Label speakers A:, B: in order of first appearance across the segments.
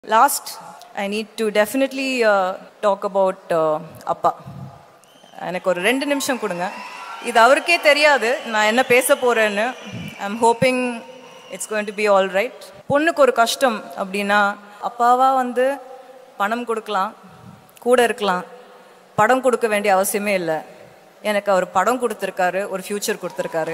A: Last, I need to definitely uh, talk about uh, அப்பா எனக்கு ஒரு ரெண்டு நிமிஷம் கொடுங்க இது அவருக்கே தெரியாது நான் என்ன பேச போறேன்னு I'm hoping it's going to be all right பொண்ணுக்கு ஒரு கஷ்டம் அப்படின்னா அப்பாவா வந்து பணம் கொடுக்கலாம் கூட இருக்கலாம் படம் கொடுக்க வேண்டிய அவசியமே இல்லை எனக்கு அவர் படம் கொடுத்துருக்காரு ஒரு ஃப்யூச்சர் கொடுத்துருக்காரு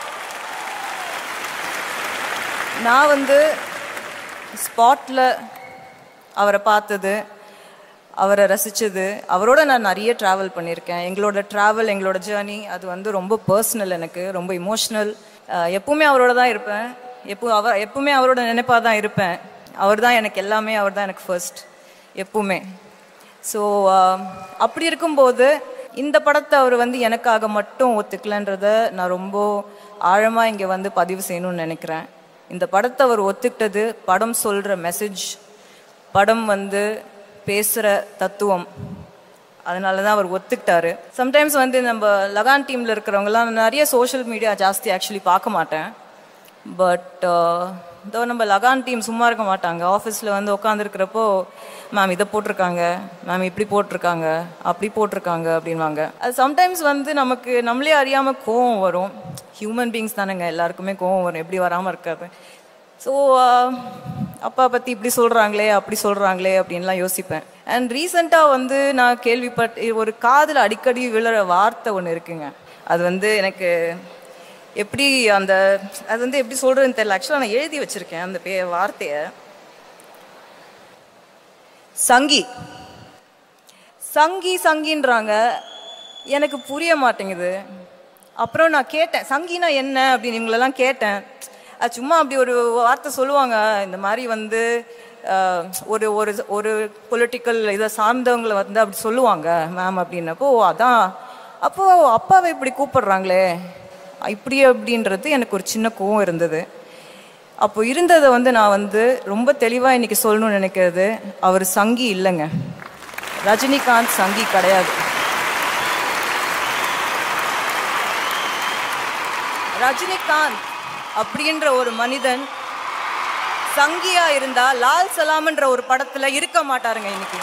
A: நான் வந்து ஸ்பாட்டில் அவரை பார்த்தது அவரை ரசித்தது அவரோட நான் நிறைய ட்ராவல் பண்ணியிருக்கேன் எங்களோட ட்ராவல் எங்களோட ஜேர்னி அது வந்து ரொம்ப பர்சனல் எனக்கு ரொம்ப இமோஷ்னல் எப்பவுமே அவரோட தான் இருப்பேன் எப்போ அவர் எப்பவுமே அவரோட நினைப்பாக தான் இருப்பேன் அவர் தான் எனக்கு எல்லாமே அவர் தான் எனக்கு ஃபர்ஸ்ட் எப்பவுமே ஸோ அப்படி இருக்கும்போது இந்த படத்தை அவர் வந்து எனக்காக மட்டும் ஒத்துக்கலன்றத நான் ரொம்ப ஆழமாக இங்கே வந்து பதிவு செய்யணும்னு நினைக்கிறேன் இந்த படத்தை அவர் ஒத்துக்கிட்டது படம் சொல்கிற மெசேஜ் படம் வந்து பேசுகிற தத்துவம் அதனால தான் அவர் ஒத்துக்கிட்டாரு சம்டைம்ஸ் வந்து நம்ம லகான் டீமில் இருக்கிறவங்கலாம் நிறைய சோஷியல் மீடியா ஜாஸ்தி ஆக்சுவலி பார்க்க மாட்டேன் பட் இதோ நம்ம லகான் டீம் சும்மா இருக்க மாட்டாங்க ஆஃபீஸில் வந்து உட்காந்துருக்கிறப்போ மேம் இதை போட்டிருக்காங்க மேம் இப்படி போட்டிருக்காங்க அப்படி போட்டிருக்காங்க அப்படின்வாங்க அது சம்டைம்ஸ் வந்து நமக்கு நம்மளே அறியாமல் கோவம் வரும் ஹியூமன் பீங்ஸ் தானேங்க எல்லாருக்குமே கோவம் வரும் எப்படி வராமல் இருக்காது ஸோ அப்பா பற்றி இப்படி சொல்கிறாங்களே அப்படி சொல்கிறாங்களே அப்படின்லாம் யோசிப்பேன் அண்ட் ரீசெண்டாக வந்து நான் கேள்விப்பட் ஒரு காதில் அடிக்கடி விழுற வார்த்தை ஒன்று இருக்குங்க அது வந்து எனக்கு எப்படி அந்த அது வந்து எப்படி சொல்கிறதுன்னு தெரியல ஆக்சுவலாக நான் எழுதி வச்சுருக்கேன் அந்த பே வார்த்தையை சங்கி சங்கி சங்கின்றாங்க எனக்கு புரிய மாட்டேங்குது அப்புறம் நான் கேட்டேன் சங்கினா என்ன அப்படின்னு இவங்களெல்லாம் கேட்டேன் அது சும்மா அப்படி ஒரு வார்த்தை சொல்லுவாங்க இந்த மாதிரி வந்து ஒரு ஒரு ஒரு பொலிட்டிக்கல் இதை சார்ந்தவங்களை வந்து அப்படி சொல்லுவாங்க மேம் அப்படின்னப்போ அதான் அப்போ அப்பாவை இப்படி கூப்பிடுறாங்களே இப்படி அப்படின்றது எனக்கு ஒரு சின்ன கோவம் இருந்தது அப்போ இருந்ததை வந்து நான் வந்து ரொம்ப தெளிவாக இன்னைக்கு சொல்லணும்னு நினைக்கிறது அவர் சங்கி இல்லைங்க ரஜினிகாந்த் சங்கி கிடையாது ரஜினிகாந்த் அப்படின்ற ஒரு மனிதன் சங்கியா இருந்தா லால் சலாம்ன்ற ஒரு படத்துல இருக்க மாட்டாருங்க இன்னைக்கு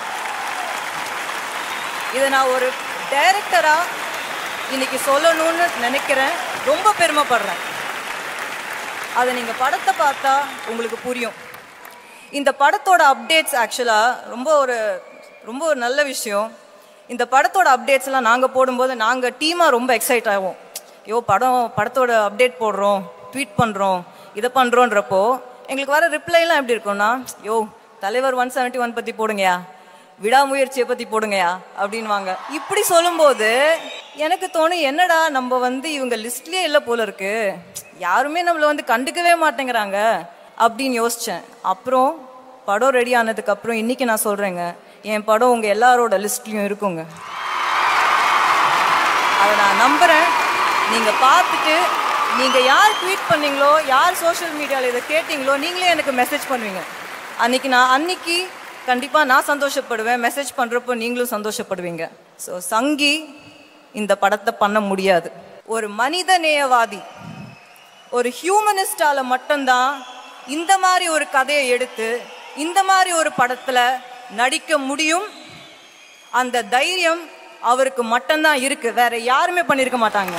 A: இதை நான் ஒரு டைரக்டரா இன்னைக்கு சொல்லணும்னு நினைக்கிறேன் ரொம்ப பெருமைப்படுறேன் அதை நீங்க படத்தை பார்த்தா உங்களுக்கு புரியும் இந்த படத்தோட அப்டேட்ஸ் ஆக்சுவலா ரொம்ப ஒரு ரொம்ப ஒரு நல்ல விஷயம் இந்த படத்தோட அப்டேட்ஸ்லாம் நாங்கள் போடும்போது நாங்கள் டீமாக ரொம்ப எக்ஸைட் ஆகும் ஐயோ படம் படத்தோட அப்டேட் போடுறோம் ட்வீட் பண்ணுறோம் இதை பண்ணுறோன்றப்போ எங்களுக்கு வர ரிப்ளைலாம் எப்படி இருக்கும்னா யோ தலைவர் ஒன் செவன்ட்டி ஒன் பற்றி போடுங்கயா விடாமுயற்சியை பற்றி போடுங்கயா அப்படின்வாங்க இப்படி சொல்லும்போது எனக்கு தோணும் என்னடா நம்ம வந்து இவங்க லிஸ்ட்லேயே இல்லை போல இருக்கு யாருமே நம்மளை வந்து கண்டுக்கவே மாட்டேங்கிறாங்க அப்படின்னு யோசித்தேன் அப்புறம் படம் ரெடி ஆனதுக்கு அப்புறம் இன்னைக்கு நான் சொல்கிறேங்க என் படம் உங்கள் எல்லாரோட லிஸ்ட்லேயும் இருக்குங்க அதை நான் நம்புகிறேன் நீங்கள் பார்த்துட்டு நீங்கள் யார் ட்வீட் பண்ணீங்களோ யார் சோஷியல் மீடியாவில் இதை கேட்டிங்களோ நீங்களே எனக்கு மெசேஜ் பண்ணுவீங்க அன்னைக்கு நான் அன்னைக்கு கண்டிப்பாக நான் சந்தோஷப்படுவேன் மெசேஜ் பண்ணுறப்போ நீங்களும் சந்தோஷப்படுவீங்க ஸோ சங்கி இந்த படத்தை பண்ண முடியாது ஒரு மனித நேயவாதி ஒரு ஹியூமனிஸ்டால மட்டும்தான் இந்த மாதிரி ஒரு கதையை எடுத்து இந்த மாதிரி ஒரு படத்தில் நடிக்க முடியும் அந்த தைரியம் அவருக்கு மட்டும்தான் இருக்கு வேற யாருமே பண்ணியிருக்க மாட்டாங்க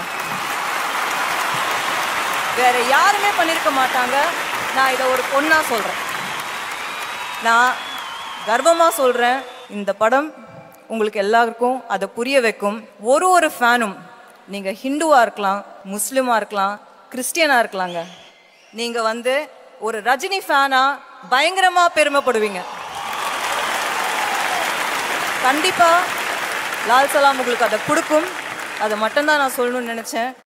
A: வேற யாருமே பண்ணியிருக்க மாட்டாங்க நான் இதை ஒரு பொண்ணா சொல்றேன் நான் கர்வமா சொல்றேன் இந்த படம் உங்களுக்கு எல்லாருக்கும் அதை புரிய வைக்கும் ஒரு ஒரு ஃபேனும் நீங்க ஹிந்துவா இருக்கலாம் முஸ்லிமா இருக்கலாம் கிறிஸ்டியனா இருக்கலாங்க நீங்க வந்து ஒரு ரஜினி ஃபேனா பயங்கரமா பெருமைப்படுவீங்க கண்டிப்பா லால் சலாம் உங்களுக்கு அதை கொடுக்கும் அதை மட்டும்தான் நான் சொல்லணும்னு நினைச்சேன்